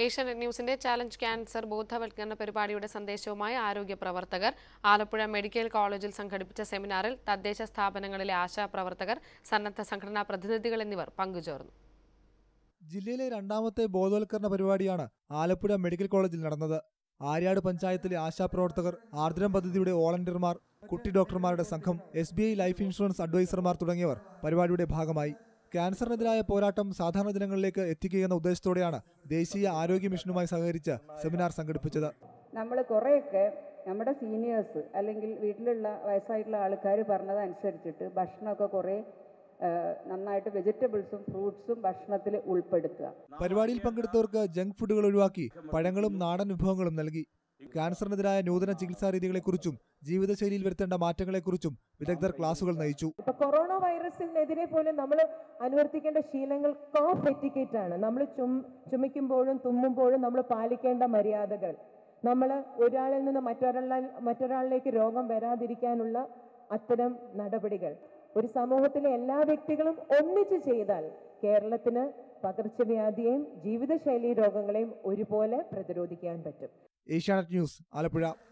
ഏഷ്യാനെറ്റ് ന്യൂസിന്റെ challenge cancer ബോധവൽക്കരണ പരിപാടിയുടെ സന്ദേശവുമായി ആരോഗ്യ പ്രവർത്തകർ ആലപ്പുഴ മെഡിക്കൽ കോളേജിൽ സംഘടിപ്പിച്ച സെമിനാറിൽ തദ്ദേശ സ്ഥാപനങ്ങളിലെ ആശാപ്രവർത്തകർ സന്നദ്ധ സംഘടനാ പ്രതിനിധികൾ എന്നിവർ പങ്കുചേർന്നു ജില്ലയിലെ രണ്ടാമത്തെ ബോധവൽക്കരണ പരിപാടിയാണ് ആലപ്പുഴ മെഡിക്കൽ കോളേജിൽ നടന്നത് ആര്യാട് പഞ്ചായത്തിലെ ആശാപ്രവർത്തകർ ആർദ്രം പദ്ധതിയുടെ വോളണ്ടിയർമാർ കുട്ടി ഡോക്ടർമാരുടെ സംഘം S B I life insurance അഡ്വൈസർമാർ തുടങ്ങിയവർ പരിപാടിയുടെ ഭാഗമായി ക്യാൻസറിനെതിരായ പോരാട്ടം സാധാരണ ജനങ്ങളിലേക്ക് എത്തിക്കുകയെന്ന ഉദ്ദേശത്തോടെയാണ് ദേശീയ ആരോഗ്യ മിഷനുമായി സഹകരിച്ച് സെമിനാർ സംഘടിപ്പിച്ചത് നമ്മൾ കുറേയൊക്കെ നമ്മുടെ സീനിയേഴ്സ് അല്ലെങ്കിൽ വീട്ടിലുള്ള വയസ്സായിട്ടുള്ള ആൾക്കാർ പറഞ്ഞതനുസരിച്ചിട്ട് ഭക്ഷണമൊക്കെ കുറേ ആ, നന്നായിട്ട് വെജിറ്റബിൾസും ഫ്രൂട്ട്സും ഭക്ഷണത്തിൽ ഉൾപ്പെടുത്തുക പരിപാടിയിൽ പങ്കെടുത്തവർക്ക് ജങ്ക് ഫുഡുകൾ ഒഴിവാക്കി പഴങ്ങളും നാടൻ വിഭവങ്ങളും നൽകി ക്യാൻസറിനെതിരായ നൂതന ചികിത്സാ രീതികളെക്കുറിച്ചും ജീവിതശൈലിയിൽ വരുത്തേണ്ട മാറ്റങ്ങളെക്കുറിച്ചും വിദഗ്ധർ ക്ലാസുകൾ നയിച്ചു ഇപ്പൊ കൊറോണ വൈറസിനെതിരെ പോലും നമ്മൾ അനുവർത്തിക്കേണ്ട ശീലങ്ങൾ കോഫ് എറ്റിക്കേറ്റ് ആണ് നമ്മൾ ചും ചുമയ്ക്കുമ്പോഴും തുമ്മുമ്പോഴും നമ്മൾ പാലിക്കേണ്ട മര്യാദകൾ നമ്മൾ ഒരാളിൽ നിന്ന് മറ്റൊരാളിൽ മറ്റൊരാളിലേക്ക് രോഗം വരാതിരിക്കാനുള്ള അത്തരം നടപടികൾ ഒരു സമൂഹത്തിലെ എല്ലാ വ്യക്തികളും ഒന്നിച്ചു ചെയ്താൽ കേരളത്തിന് പകർച്ചവ്യാധിയെയും ജീവിതശൈലി രോഗങ്ങളെയും ഒരുപോലെ പ്രതിരോധിക്കാൻ പറ്റും ഏഷ്യാനെറ്റ് ന്യൂസ് ആലപ്പുഴ